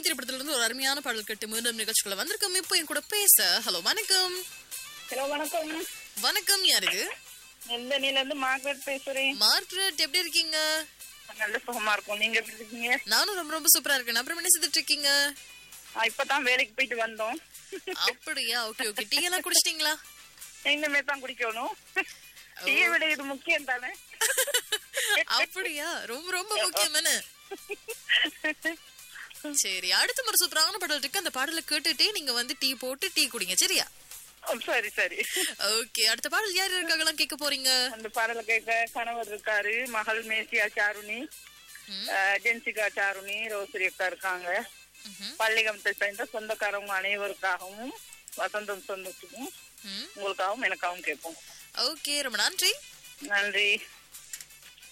திரைப்படத்துல இருந்து ஒரு அருமையான பாடல் கேட்டு மீண்டும் நிகழ்ச்சிக்குள்ள வந்திருக்கோம் இப்போ என் கூட பேச ஹலோ வணக்கம் ஹலோ வணக்கம் வணக்கம் யாரு நெல்தனில இருந்து மார்க்ரெட் பேசுறேன் மார்க்ரெட் எப்படி இருக்கீங்க நல்ல சுகமா இருக்கும் நீங்க எப்படி இருக்கீங்க நானும் ரொம்ப ரொம்ப சூப்பரா இருக்கேன் அப்புறம் என்ன செய்துட்டு இருக்கீங்க ஆ, இப்பதான் வேலைக்கு போயிட்டு வந்தோம் அப்படியா ஓகே ஓகே டீ எல்லாம் குடிச்சிட்டீங்களா இனிமே தான் குடிக்கணும் டீயை விட இது முக்கியம் தானே அப்படியா ரொம்ப ரொம்ப முக்கியமான சரி அடுத்த ஒரு சூப்பரான பாடல் இருக்கு அந்த பாடலை கேட்டுட்டே நீங்க வந்து டீ போட்டு டீ குடிங்க சரியா சரி சரி ஓகே அடுத்த பாடல் யார் இருக்காங்கலாம் கேட்க போறீங்க அந்த பாடலை கேட்க கணவர் இருக்காரு மகள் மேசியா சாருணி ம். ஆ, ஜென்சிகா சாருணி ரோசரி அக்கா இருக்காங்க ம்ஹும். பள்ளிகமத்தை சேர்ந்த சொந்தக்காரவங்க அனைவருக்காகவும் வசந்தம் சொந்தத்துக்கும் ம். உங்களுக்காகவும் எனக்காகவும் கேட்போம் ஓகே ரொம்ப நன்றி நன்றி